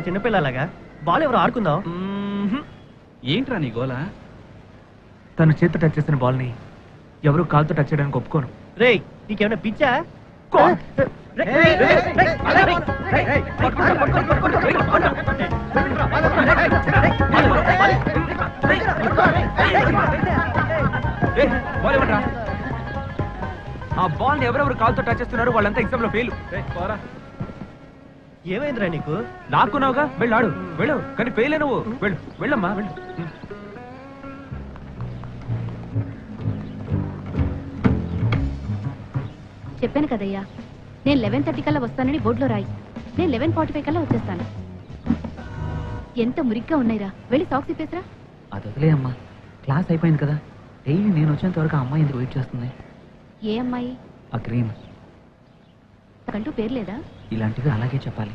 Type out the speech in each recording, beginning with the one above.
చిన్నపిల్లలాగా ball ఎవరు ఆడుకుందాం ఏంట్రా నీ గోల తను చేత్తో టచ్ చేసిన బాల్ని ఎవరు కాలుతో టచ్ చేయడానికి ఒప్పుకోను రేయ్ నీకేమైనా పిచ్చా ఏయ్, బాల్ ఇవ్వండిరా. ఆ బాల్ ని ఎవరెవరు కాలుతో టచ్ చేస్తున్నారు వాళ్ళంతా ఎగ్జామ్ లో ఫెయిల్ ఏమైందిరా నీకు లాక్కున్నావుగా వెళ్ళు ఆడు వెళ్ళు కానీ ఫెయిల్ నువ్వు వెళ్ళు వెళ్ళమ్మా వెళ్ళు చెప్పాను కదయ్యా నేను లెవెన్ థర్టీ కల్లా వస్తానని బోర్డులో రాయి నేను లెవెన్ ఫార్టీ ఫైవ్ కల్లా వచ్చేస్తాను ఎంత మురిగ్గా ఉన్నాయిరా వెళ్ళి సాక్స్ ఇప్పేసరా అది వదిలే అమ్మా క్లాస్ అయిపోయింది కదా డైలీ నేను వచ్చేంత వరకు ఆ అమ్మాయి ఎందుకు వెయిట్ చేస్తుంది ఏ అమ్మాయి ఆ క్రీమ్ కంటూ పేరు లేదా ఇలాంటివి అలాగే చెప్పాలి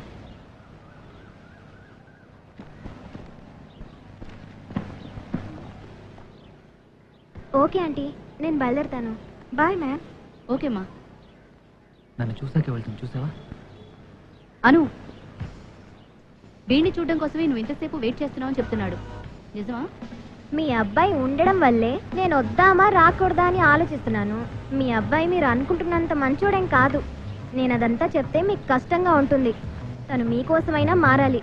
ఓకే ఆంటీ నేను బయలుదేరుతాను బాయ్ మ్యామ్ ఓకేమ్మా నన్ను చూసాకే వెళ్తుంది చూసావా అను వీడిని చూడడం కోసమే నువ్వు ఇంతసేపు వెయిట్ చేస్తున్నావు అని చెప్తున్నాడు నిజమా మీ అబ్బాయి ఉండడం వల్లే నేను వద్దామా రాకూడదా అని ఆలోచిస్తున్నాను మీ అబ్బాయి మీరు అనుకుంటున్నంత మంచోడేం కాదు నేను అదంతా చెప్తే మీకు కష్టంగా ఉంటుంది తను మీకోసమైనా మారాలి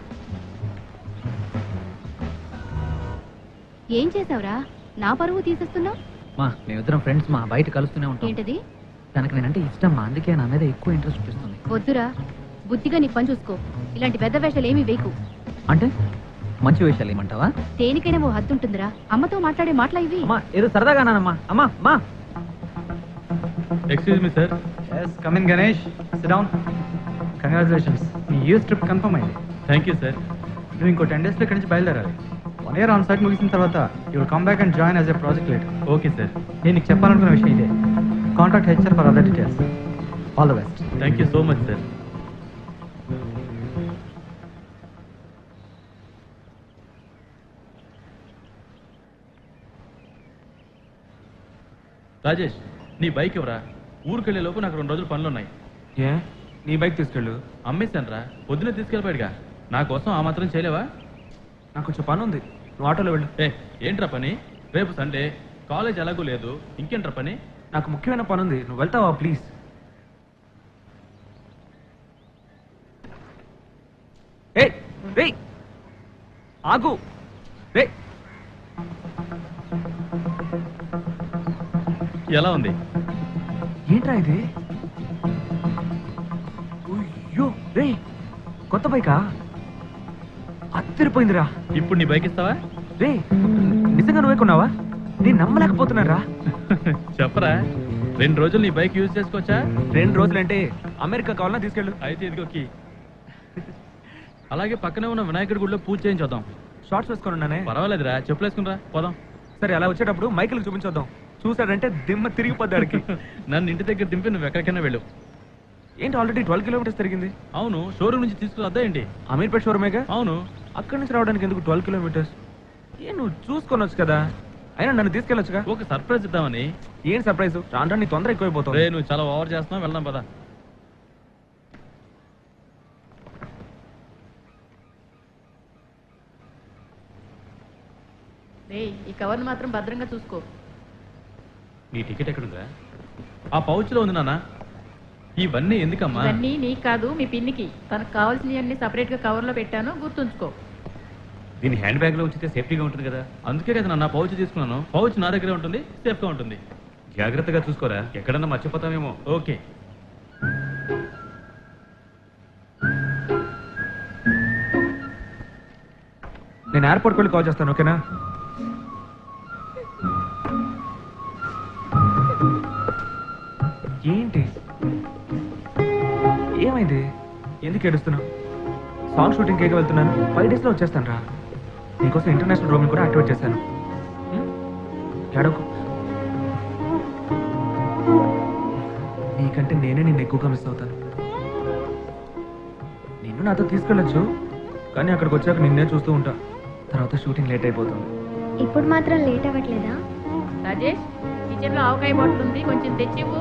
ఏం చేసావురా నా పరువు తీసేస్తున్నావు మా మేమిద్దరం ఫ్రెండ్స్ మా బయట కలుస్తూనే ఉంటాం ఏంటది తనకు నేనంటే ఇష్టం మా అందుకే నా మీద ఎక్కువ ఇంట్రెస్ట్ చూపిస్తుంది వద్దురా బుద్ధిగా నీ పని చూసుకో ఇలాంటి పెద్ద వేషాలు ఏమీ వేయకు అంటే మంచి విషయాలు ఏమంటావా దేనికైనా ఓ హద్దు ఉంటుందిరా అమ్మతో మాట్లాడే మాటలా ఇవి అమ్మా ఏదో సరదాగానమ్మా అమ్మా అమ్మా excuse me sir yes come in Ganesh sit down congratulations మీ యూఎస్ ట్రిప్ కన్ఫర్మ్ అయింది థ్యాంక్ యూ సార్ నువ్వు ఇంకో టెన్ డేస్లో ఇక్కడి నుంచి బయలుదేరాలి వన్ ఇయర్ ఆన్ సైట్ ముగిసిన తర్వాత you will come back and join as a project leader okay sir నేను నీకు చెప్పాలనుకున్న విషయం ఇదే contact HR for other details all the best thank you so much sir Rajesh నీ బైక్ ఎవరా ఊరికెళ్ళే లోపు నాకు రెండు రోజులు పనులు ఉన్నాయి ఏ నీ బైక్ తీసుకెళ్ళు అమ్మేశానురా పొద్దునే తీసుకెళ్ళిపోయాడుగా నా కోసం ఆ మాత్రం చేయలేవా నాకు కొంచెం పని ఉంది నువ్వు ఆటోలో వెళ్ళు ఏ ఏంట్రా పని రేపు సండే కాలేజ్ ఎలాగూ లేదు ఇంకేంట్రా పని నాకు ముఖ్యమైన పని ఉంది నువ్వు వెళ్తావా ప్లీజ్ ఏ రే ఆగు రే ఎలా ఉంది ఏంట్రా ఇది అయ్యో రే కొత్త బైకా అద్దరిపోయిందిరా ఇప్పుడు నీ బైక్ ఇస్తావా రే నిజంగా నువ్వే కొన్నావా నేను నమ్మలేకపోతున్నారా చెప్పరా రెండు రోజులు నీ బైక్ యూజ్ చేసుకోవచ్చా రెండు రోజులంటే అమెరికా కావాలన్నా తీసుకెళ్ళు అయితే ఇదిగోకి అలాగే పక్కనే ఉన్న వినాయకుడి గుడిలో పూజ చేయించొద్దాం షార్ట్స్ వేసుకొని పర్వాలేదురా చెప్పులేసుకునిరా పోదాం సరే అలా వచ్చేటప్పుడు మైకిల్ చూపించొద్దాం చూసాడంటే దిమ్మ తిరిగిపోద్దాడికి నన్ను ఇంటి దగ్గర దింపి నువ్వు ఎక్కడికైనా వెళ్ళు ఏంటి ఆల్రెడీ ట్వెల్వ్ కిలోమీటర్స్ తిరిగింది అవును షోరూమ్ నుంచి తీసుకురా ఏంటి అమీర్పేట్ షోరూమేగా అవును అక్కడి నుంచి రావడానికి ఎందుకు ట్వెల్వ్ కిలోమీటర్స్ ఏ నువ్వు చూసుకొనొచ్చు కదా అయినా నన్ను తీసుకెళ్ళొచ్చుగా ఒక సర్ప్రైజ్ ఇద్దామని ఏం సర్ప్రైజ్ రాను రాను నీ తొందర ఎక్కువైపోతుంది రే నువ్వు చాలా ఓవర్ చేస్తున్నావు వెళ్దాం పదా రేయ్ ఈ కవర్ని మాత్రం భద్రంగా చూసుకో నీ టికెట్ ఎక్కడుందా ఆ పౌచ్లో ఉంది నాన్న ఇవన్నీ ఎందుకమ్మా ఇవన్నీ నీకు కాదు మీ పిన్నికి తనకు కావాల్సినవన్నీ సపరేట్ గా కవర్ లో పెట్టాను గుర్తుంచుకో దీని హ్యాండ్ బ్యాగ్ లో ఉంచితే సేఫ్టీగా ఉంటుంది కదా అందుకే కదా నాన్న పౌచ్ తీసుకున్నాను పౌచ్ నా దగ్గరే ఉంటుంది సేఫ్ గా ఉంటుంది జాగ్రత్తగా చూసుకోరా ఎక్కడన్నా మర్చిపోతామేమో ఓకే నేను ఎయిర్పోర్ట్కి వెళ్ళి కాల్ చేస్తాను ఓకేనా ఏంటి ఏమైంది ఎందుకు ఏడుస్తున్నావు సాంగ్ షూటింగ్ కేక వెళ్తున్నాను ఫైవ్ డేస్లో వచ్చేస్తాను రా నీకోసం ఇంటర్నేషనల్ రోమింగ్ కూడా యాక్టివేట్ చేశాను హ్మ్? ఏడవకు నీకంటే నేనే నిన్ను ఎక్కువగా మిస్ అవుతాను నిన్ను నాతో తీసుకెళ్ళొచ్చు కానీ అక్కడికి వచ్చాక నిన్నే చూస్తూ ఉంటా తర్వాత షూటింగ్ లేట్ అయిపోతుంది ఇప్పుడు మాత్రం లేట్ అవ్వట్లేదా రాజేష్ కిచెన్ లో ఆవకాయ బాటిల్ ఉంది కొంచెం తెచ్చివ్వు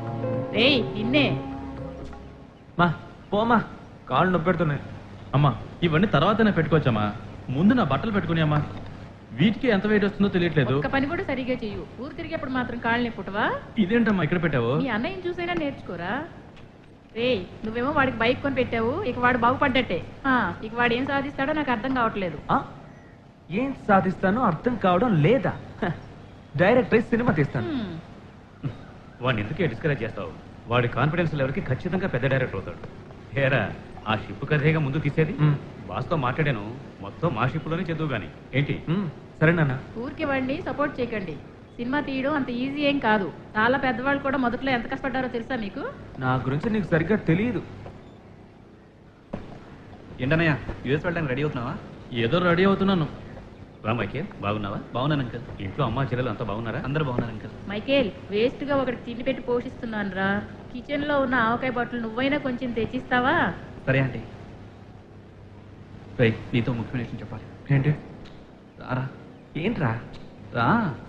రేయ్ నిన్నే మా పోమా కాళ్ళు నొప్పి పెడుతున్నాయి అమ్మా ఇవన్నీ తర్వాతనే పెట్టుకోవచ్చమ్మా ముందు నా బట్టలు పెట్టుకునేమ్మా వీటికి ఎంత వెయిట్ వస్తుందో తెలియట్లేదు ఒక్క పని కూడా సరిగా చెయ్యు ఊరు తిరిగేప్పుడు మాత్రం కాళ్ళు నెప్పుటవా ఇదేంటమ్మా ఇక్కడ పెట్టావు మీ అన్నయ్యని చూసైనా నేర్చుకోరా రే నువ్వేమో వాడికి బైక్ కొని పెట్టావు ఇక వాడు బాగుపడ్డట్టే ఆ, ఇక వాడు ఏం సాధిస్తాడో నాకు అర్థం కావట్లేదు ఆ? ఏం సాధిస్తానో అర్థం కావడం లేదా హ. డైరెక్ట్ అయి సినిమా తీస్తాను హ్మ్. వాడిని ఎందుకే డిస్కరేజ్ చేస్తావు వాడి కాన్ఫిడెన్స్ లెవెల్కి ఖచ్చితంగా పెద్ద డైరెక్టర్ అవుతాడు హేరా ఆ షిప్ కథేగా ముందు తీసేది మ్. బాస్తో మాట్లాడాను మొత్తం మా షిప్లోనే చదువు గాని ఏంటి మ్, సరే నాన్న ఊరికి వాడిని సపోర్ట్ చేయకండి సినిమా తీయడం అంత ఈజీ ఏం కాదు చాలా పెద్దవాళ్ళు కూడా మొదట్లో ఎంత కష్టపడ్డారో తెలుసా మీకు నా గురించి నీకు సరిగ్గా తెలియదు ఏంటన్నయ్య యూఎస్ వెళ్ళడానికి రెడీ అవుతున్నావా ఏదో రెడీ అవుతున్నాను రామైకే బాగున్నావా బాగున్నాను అంకల్ ఇంట్లో అమ్మా చెల్లెలు అంతా బాగున్నారా అందరూ బాగున్నారు అంకల్ మైకేల్ వేస్ట్ గా ఒకటి తిండి పెట్టి పోషిస్తున్నాను రా కిచెన్ లో ఉన్న ఆవకాయ బట్టలు నువ్వైనా కొంచెం తెచ్చిస్తావా సరే ఆంటీ రేయ్ నీతో ముఖ్యమైన విషయం చెప్పాలి ఏంటి రారా ఏంట్రా రా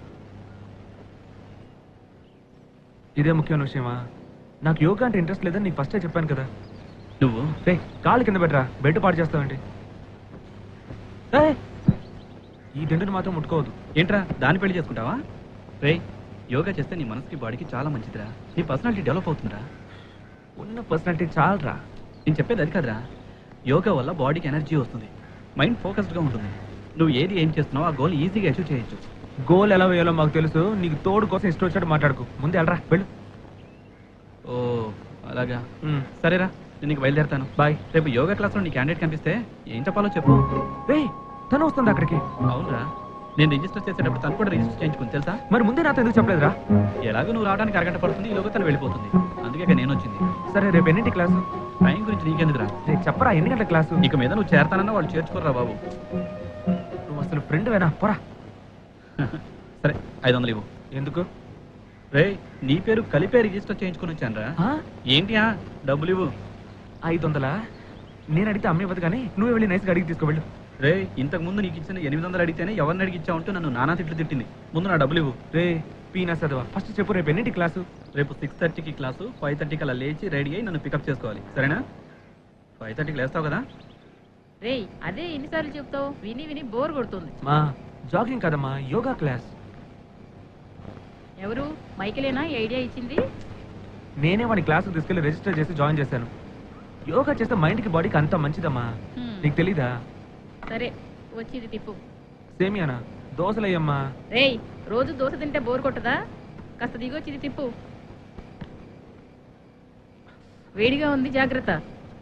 ఇదే ముఖ్యమైన విషయమా నాకు యోగా అంటే ఇంట్రెస్ట్ లేదని నీకు ఫస్టే చెప్పాను కదా నువ్వు రే కాళ్ళు కింద పెట్టరా బెడ్ పాడు చేస్తావండి ఏయ్! ఈ దిండుని మాత్రం ముట్టుకోవద్దు ఏంట్రా దాన్ని పెళ్లి చేసుకుంటావా రేయ్ యోగా చేస్తే నీ మనసుకి బాడీకి చాలా మంచిదిరా నీ పర్సనాలిటీ డెవలప్ అవుతుందిరా ఉన్న పర్సనాలిటీ చాలరా నేను చెప్పేది అది కాదురా యోగా వల్ల బాడీకి ఎనర్జీ వస్తుంది మైండ్ ఫోకస్డ్గా ఉంటుంది నువ్వు ఏది ఏం చేస్తున్నావో ఆ గోల్ ఈజీగా అచీవ్ చేయొచ్చు గోల్ ఎలా వేయాలో మాకు తెలుసు నీకు తోడు కోసం ఇష్టం వచ్చినట్టు మాట్లాడుకో ముందు వెళ్ళరా వెళ్ళు ఓ అలాగా మ్, సరేరా నేను నీకు బయలుదేరుతాను బాయ్ రేపు యోగా క్లాస్లో నీ క్యాండిడేట్ కనిపిస్తే ఏం చెప్పాలో చెప్పు రే తను వస్తుంది అక్కడికి అవునరా నేను రిజిస్టర్ చేసేటప్పుడు తను కూడా రిజిస్టర్ చేయించుకుని తెలుసా మరి ముందే నాతో ఎందుకు చెప్పలేదురా ఎలాగో నువ్వు రావడానికి అరగంట పడుతుంది ఈ లోగా తను వెళ్ళిపోతుంది అందుకే ఇక నేను వచ్చింది సరే రేపు ఎన్నింటి క్లాసు టైం గురించి నీకెందుకురా రేపు చెప్పరా ఎన్ని గంటల క్లాసు ఇక మీద నువ్వు చేరతానన్నా వాళ్ళు చేర్చుకోర్రా బాబు నువ్వు అసలు ఫ్రెండ్ వేనా పోరా సరే ఐదు వందలు ఇవ్వు ఎందుకు రే నీ పేరు కలిపే రిజిస్టర్ చేయించుకుని వచ్చానురా ఆ? ఏంటి ఆ డబ్బులు ఇవ్వు ఐదు వందలా నేను అడిగితే అమ్మ ఇవ్వదు కానీ నువ్వు వెళ్ళి నైస్గా అడిగి తీసుకువెళ్ళు రే ఇంతకు ముందు నీకు ఇచ్చిన ఎనిమిది వందలు అడిగితేనే ఎవరిని అడిగి ఇచ్చావంటూ నన్ను నానా తిట్లు తిట్టింది ముందు నా డబ్బులు ఇవ్వు రే పీనా చదవా ఫస్ట్ చెప్పు రేపు ఎన్నింటి క్లాసు రేపు సిక్స్ థర్టీకి క్లాసు ఫైవ్ థర్టీకి అలా లేచి రెడీ అయ్యి నన్ను పికప్ చేసుకోవాలి సరేనా ఫైవ్ థర్టీకి లేస్తావు కదా రేయ్ అదే ఎన్నిసార్లు చెప్తావు విని విని బోర్ కొడుతుంది మా జాగింగ్ కదమ్మా యోగా క్లాస్ ఎవరు మైకేలేనా ఈ ఐడియా ఇచ్చింది నేనే వాడి క్లాసు తీసుకెళ్లి రిజిస్టర్ చేసి జాయిన్ చేశాను యోగా చేస్తే మైండ్కి బాడీకి అంత మంచిదమ్మా హ్మ్. నీకు తెలీదా సరే వచ్చింది తిప్పు సేమియానా దోశలయ్యమ్మా రేయ్ రోజు దోశ తింటే బోర్ కొట్టదా కాస్త దిగొచ్చింది తిప్పు వేడిగా ఉంది జాగ్రత్త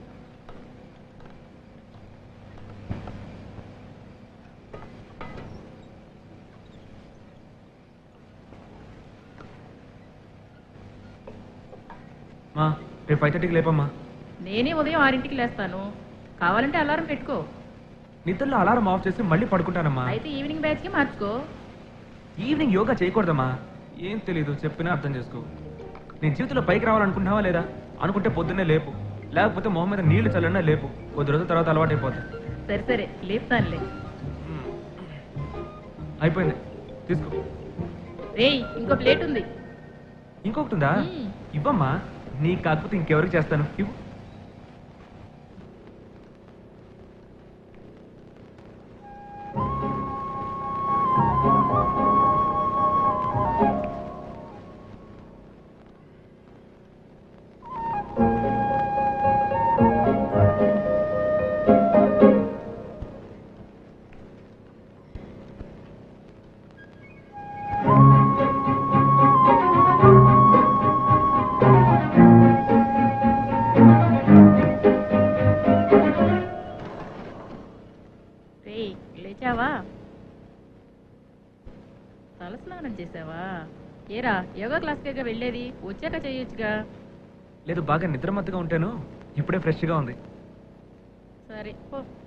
మా రేపు ఫైవ్ థర్టీకి లేపమ్మా నేనే ఉదయం ఆరింటికి లేస్తాను కావాలంటే అలారం పెట్టుకో నిద్రలో అలారం ఆఫ్ చేసి మళ్ళీ పడుకుంటానమ్మా అయితే ఈవినింగ్ బ్యాచ్ కి మార్చుకో ఈవినింగ్ యోగా చేయకూడదమ్మా ఏం తెలీదు చెప్పినా అర్థం చేసుకో నేను జీవితంలో పైకి రావాలనుకుంటున్నావా లేదా అనుకుంటే పొద్దున్నే లేపు లేకపోతే మొహం మీద నీళ్లు చల్లన్నా లేపు కొద్ది రోజుల తర్వాత అలవాటు అయిపోతుంది సరే సరే లేపుతానులే అయిపోయింది తీసుకో రేయ్ ఇంకో ప్లేట్ ఉంది ఇంకొకటి ఉందా మ్మ్. ఇవ్వమ్మా నీకు కాకపోతే ఇంకెవరికి చేస్తాను ఇవ్వు రేయ్ లేచావా తలస్నానం చేసావా ఏరా యోగా క్లాస్కేగా వెళ్ళేది వచ్చాక చేయొచ్చుగా లేదు బాగా నిద్రమత్తుగా ఉంటాను ఇప్పుడే ఫ్రెష్గా ఉంది సరే పో